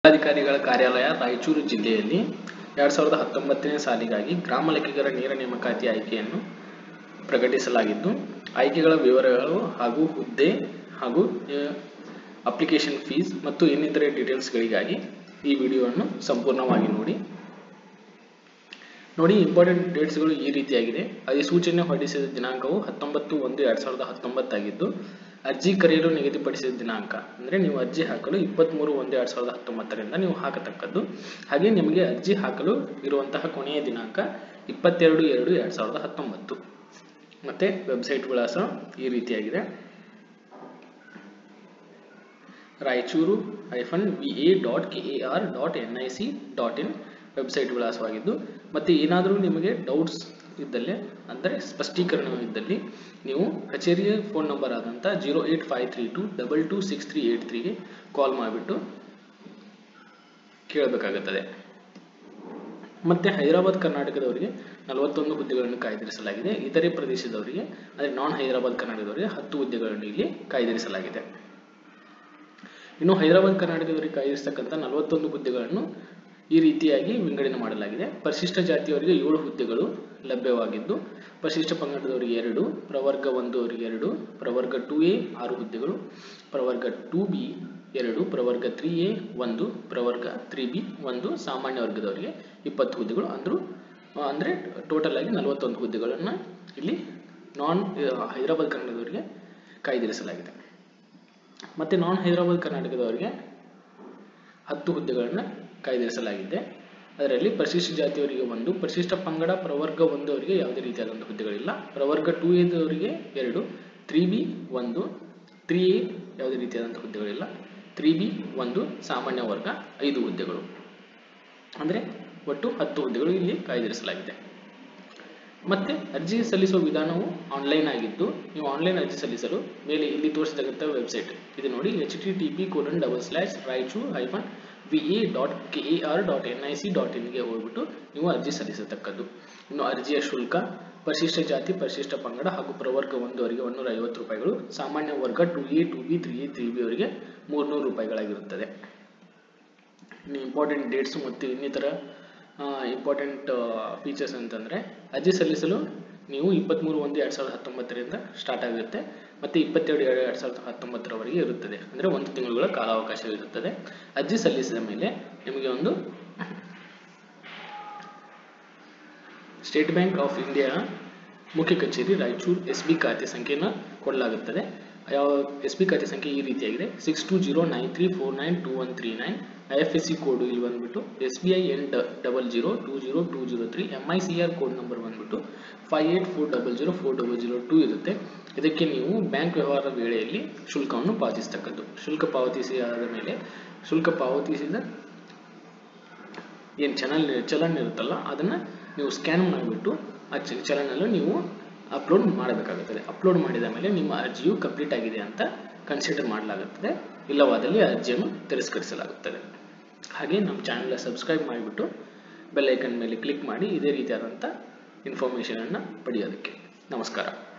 ಜಿಲ್ಲಾಧಿಕಾರಿಗಳ ಕಾರ್ಯಾಲಯ ರಾಯಚೂರು ಜಿಲ್ಲೆಯಲ್ಲಿ ಎರಡು ಸಾವಿರದ ಹತ್ತೊಂಬತ್ತನೇ ಸಾಲಿಗಾಗಿ ಗ್ರಾಮ ಲೆಕ್ಕಿಗರ ನೇರ ನೇಮಕಾತಿ ಆಯ್ಕೆಯನ್ನು ಪ್ರಕಟಿಸಲಾಗಿದ್ದು ಆಯ್ಕೆಗಳ ವಿವರಗಳು ಹಾಗೂ ಹುದ್ದೆ ಹಾಗೂ ಅಪ್ಲಿಕೇಶನ್ ಫೀಸ್ ಮತ್ತು ಇನ್ನಿತರೆ ಡೀಟೇಲ್ಸ್ಗಳಿಗಾಗಿ ಈ ವಿಡಿಯೋವನ್ನು ಸಂಪೂರ್ಣವಾಗಿ ನೋಡಿ ನೋಡಿ ಇಂಪಾರ್ಟೆಂಟ್ ಡೇಟ್ಸ್ಗಳು ಈ ರೀತಿಯಾಗಿದೆ ಅಧಿಸೂಚನೆ ಹೊರಡಿಸಿದ ದಿನಾಂಕವು ಹತ್ತೊಂಬತ್ತು ಒಂದು ಎರಡು ಸಾವಿರದ ಹತ್ತೊಂಬತ್ತಾಗಿದ್ದು ಅರ್ಜಿ ಕರೆಯಲು ನಿಗದಿಪಡಿಸಿದ ದಿನಾಂಕ ಅಂದರೆ ನೀವು ಅರ್ಜಿ ಹಾಕಲು ಇಪ್ಪತ್ತ್ಮೂರು ಒಂದು ಎರಡು ಸಾವಿರದ ಹತ್ತೊಂಬತ್ತರಿಂದ ನೀವು ಹಾಕತಕ್ಕದ್ದು ಹಾಗೆ ನಿಮಗೆ ಅರ್ಜಿ ಹಾಕಲು ಇರುವಂತಹ ಕೊನೆಯ ದಿನಾಂಕ ಇಪ್ಪತ್ತೆರಡು ಎರಡು ಎರಡು ಸಾವಿರದ ಹತ್ತೊಂಬತ್ತು ಮತ್ತು ವೆಬ್ಸೈಟ್ ವಿಳಾಸ ಈ ರೀತಿಯಾಗಿದೆ Raichur hyphen V A dot K A R dot N I C dot in website ವಿಳಾಸವಾಗಿದ್ದು ಮತ್ತು ಏನಾದರೂ ನಿಮಗೆ ಡೌಟ್ಸ್ ಇದ್ದಲ್ಲಿ ಅಂದರೆ ಸ್ಪಷ್ಟೀಕರಣ ಇದ್ದಲ್ಲಿ ನೀವು ಕಚೇರಿಯ ಫೋನ್ ನಂಬರ್ ಆದಂಥ zero eight five three two double two six three eight ತ್ರೀಗೆ ಕಾಲ್ ಮಾಡಿಬಿಟ್ಟು ಕೇಳಬೇಕಾಗುತ್ತದೆ ಮತ್ತು ಹೈದರಾಬಾದ್ ಕರ್ನಾಟಕದವರಿಗೆ ನಲವತ್ತೊಂದು ಹುದ್ದೆಗಳನ್ನು ಕಾಯ್ದಿರಿಸಲಾಗಿದೆ ಇತರೆ ಪ್ರದೇಶದವರಿಗೆ ಅಂದರೆ ನಾನ್ ಹೈದರಾಬಾದ್ ಕರ್ನಾಟಕದವರಿಗೆ ಹತ್ತು ಹುದ್ದೆಗಳನ್ನು ಇಲ್ಲಿ ಕಾಯ್ದಿರಿಸಲಾಗಿದೆ ಇನ್ನು ಹೈದರಾಬಾದ್ ಕರ್ನಾಟಕದವರಿಗೆ ಕಾಯ್ದಿರಿಸತಕ್ಕಂಥ ನಲವತ್ತೊಂದು ಹುದ್ದೆಗಳನ್ನು ಈ ರೀತಿಯಾಗಿ ವಿಂಗಡಣೆ ಮಾಡಲಾಗಿದೆ ಪರಿಶಿಷ್ಟ ಜಾತಿಯವರಿಗೆ ಏಳು ಹುದ್ದೆಗಳು ಲಭ್ಯವಾಗಿದ್ದು ಪರಿಶಿಷ್ಟ ಪಂಗಡದವರಿಗೆ ಎರಡು ಪ್ರವರ್ಗ ಒಂದು ಅವರಿಗೆ ಎರಡು ಪ್ರವರ್ಗ ಟು ಎ ಆರು ಹುದ್ದೆಗಳು ಪ್ರವರ್ಗ ಟು ಬಿ ಎರಡು ಪ್ರವರ್ಗ ತ್ರೀ ಎ ಒಂದು ಪ್ರವರ್ಗ ತ್ರೀ ಬಿ ಒಂದು ಸಾಮಾನ್ಯ ವರ್ಗದವರಿಗೆ ಇಪ್ಪತ್ತು ಹುದ್ದೆಗಳು ಅಂದರೂ ಅಂದರೆ ಟೋಟಲ್ ಆಗಿ ನಲವತ್ತೊಂದು ಹುದ್ದೆಗಳನ್ನು ಇಲ್ಲಿ ನಾನ್ ಹೈದರಾಬಾದ್ ಕನ್ನಡದವರಿಗೆ ಕಾಯ್ದಿರಿಸಲಾಗಿದೆ ಮತ್ತು ನಾನ್ ಹೈದರಾಬಾದ್ ಕರ್ನಾಟಕದವರಿಗೆ ಹತ್ತು ಹುದ್ದೆಗಳನ್ನು ಕಾಯ್ದಿರಿಸಲಾಗಿದೆ ಅದರಲ್ಲಿ ಪರಿಶಿಷ್ಟ ಜಾತಿಯವರಿಗೆ ಒಂದು ಪರಿಶಿಷ್ಟ ಪಂಗಡ ಪ್ರವರ್ಗ ಒಂದು ಅವರಿಗೆ ಯಾವುದೇ ರೀತಿಯಾದಂಥ ಹುದ್ದೆಗಳಿಲ್ಲ ಪ್ರವರ್ಗ ಟೂ ಎದವರಿಗೆ ಎರಡು ತ್ರೀ ಬಿ ಒಂದು ತ್ರೀ ಎ ಯಾವುದೇ ರೀತಿಯಾದಂಥ ಹುದ್ದೆಗಳಿಲ್ಲ ತ್ರೀ ಬಿ ಒಂದು ಸಾಮಾನ್ಯ ವರ್ಗ ಐದು ಹುದ್ದೆಗಳು ಅಂದರೆ ಒಟ್ಟು ಹತ್ತು ಹುದ್ದೆಗಳು ಇಲ್ಲಿ ಕಾಯ್ದಿರಿಸಲಾಗಿದೆ ಮತ್ತೆ ಅರ್ಜಿ ಸಲ್ಲಿಸುವ ವಿಧಾನವು ಆನ್ಲೈನ್ ಆಗಿದ್ದು ನೀವು ಆನ್ಲೈನ್ ಅರ್ಜಿ ಸಲ್ಲಿಸಲು ಮೇಲೆ ಇಲ್ಲಿ ತೋರಿಸತಕ್ಕಂಥ ವೆಬ್ಸೈಟ್ ಇದು ನೋಡಿ H T T P colon double slash Raichur hyphen V A dot K A R dot N I C dot ಇನ್ಗೆ ಹೋಗ್ಬಿಟ್ಟು ನೀವು ಅರ್ಜಿ ಸಲ್ಲಿಸತಕ್ಕದ್ದು ಇನ್ನು ಅರ್ಜಿಯ ಶುಲ್ಕ ಪರಿಶಿಷ್ಟ ಜಾತಿ ಪರಿಶಿಷ್ಟ ಪಂಗಡ ಹಾಗೂ ಪ್ರವರ್ಗ ಒಂದವರಿಗೆ ಒಂದೂರ ಐವತ್ತು ರೂಪಾಯಿಗಳು ಸಾಮಾನ್ಯ ವರ್ಗ two A two B three A three B ಅವರಿಗೆ ಮೂರ್ನೂರು ರೂಪಾಯಿಗಳಾಗಿರುತ್ತದೆ ಇನ್ನು ಇಂಪಾರ್ಟೆಂಟ್ ಡೇಟ್ಸು ಮತ್ತು ಇನ್ನಿತರ ಇಂಪಾರ್ಟೆಂಟ್ ಫೀಚರ್ಸ್ ಅಂತಂದರೆ ಅರ್ಜಿ ಸಲ್ಲಿಸಲು ನೀವು ಇಪ್ಪತ್ತ್ಮೂರು ಒಂದು ಎರಡು ಸಾವಿರದ ಹತ್ತೊಂಬತ್ತರಿಂದ ಸ್ಟಾರ್ಟ್ ಆಗುತ್ತೆ ಮತ್ತು ಇಪ್ಪತ್ತೆರಡು ಎರಡು ಎರಡು ಸಾವಿರದ ಹತ್ತೊಂಬತ್ತರವರೆಗೆ ಇರುತ್ತದೆ ಅಂದರೆ ಒಂದು ತಿಂಗಳುಗಳ ಕಾಲಾವಕಾಶ ಇರುತ್ತದೆ ಅರ್ಜಿ ಸಲ್ಲಿಸಿದ ಮೇಲೆ ನಿಮಗೆ ಒಂದು ಸ್ಟೇಟ್ ಬ್ಯಾಂಕ್ ಆಫ್ ಇಂಡಿಯಾ ಮುಖ್ಯ ಕಚೇರಿ ರಾಯಚೂರು ಎಸ್ ಬಿ ಖಾತೆ ಸಂಖ್ಯೆಯನ್ನು ಕೊಡಲಾಗುತ್ತದೆ ಯಾವ ಎಸ್ ಬಿ ಖಾತೆ ಸಂಖ್ಯೆ ಈ ರೀತಿಯಾಗಿದೆ six two zero nine three four nine two one three nine I F S C code ಇಲ್ಲಿ ಬಂದ್ಬಿಟ್ಟು S B I N double zero two zero two zero three M I C R code number ಬಂದ್ಬಿಟ್ಟು five eight four double zero four double zero two ಇರುತ್ತೆ ಇದಕ್ಕೆ ನೀವು bank ವ್ಯವಹಾರದ ವೇಳೆಯಲ್ಲಿ ಶುಲ್ಕವನ್ನು ಪಾವತಿಸ್ತಕ್ಕದ್ದು ಶುಲ್ಕ ಪಾವತಿಸಿದ ಮೇಲೆ ಶುಲ್ಕ ಪಾವತಿಸಿದ ಏನು ಚಲನ್ ಚಲನ್ ಇರುತ್ತಲ್ಲ ಅದನ್ನು ನೀವು ಸ್ಕ್ಯಾನ್ ಮಾಡಿಬಿಟ್ಟು ಆ ಚಲನಲ್ಲೂ ನೀವು ಅಪ್ಲೋಡ್ ಮಾಡಬೇಕಾಗುತ್ತದೆ ಅಪ್ಲೋಡ್ ಮಾಡಿದ ಮೇಲೆ ನಿಮ್ಮ ಅರ್ಜಿಯು ಕಂಪ್ಲೀಟ್ ಆಗಿದೆ ಅಂತ ಕನ್ಸಿಡರ್ ಮಾಡಲಾಗುತ್ತದೆ ಇಲ್ಲವಾದಲ್ಲಿ ಅರ್ಜಿಯನ್ನು ತಿರಸ್ಕರಿಸಲಾಗುತ್ತದೆ ಹಾಗೆ ನಮ್ಮ ಚಾನಲ್ ಸಬ್ಸ್ಕ್ರೈಬ್ ಮಾಡಿಬಿಟ್ಟು ಬೆಲ್ ಐಕನ್ ಮೇಲೆ ಕ್ಲಿಕ್ ಮಾಡಿ ಇದೇ ರೀತಿಯಾದಂಥ ಇನ್ಫಾರ್ಮೇಷನನ್ನು ಪಡೆಯೋದಕ್ಕೆ ನಮಸ್ಕಾರ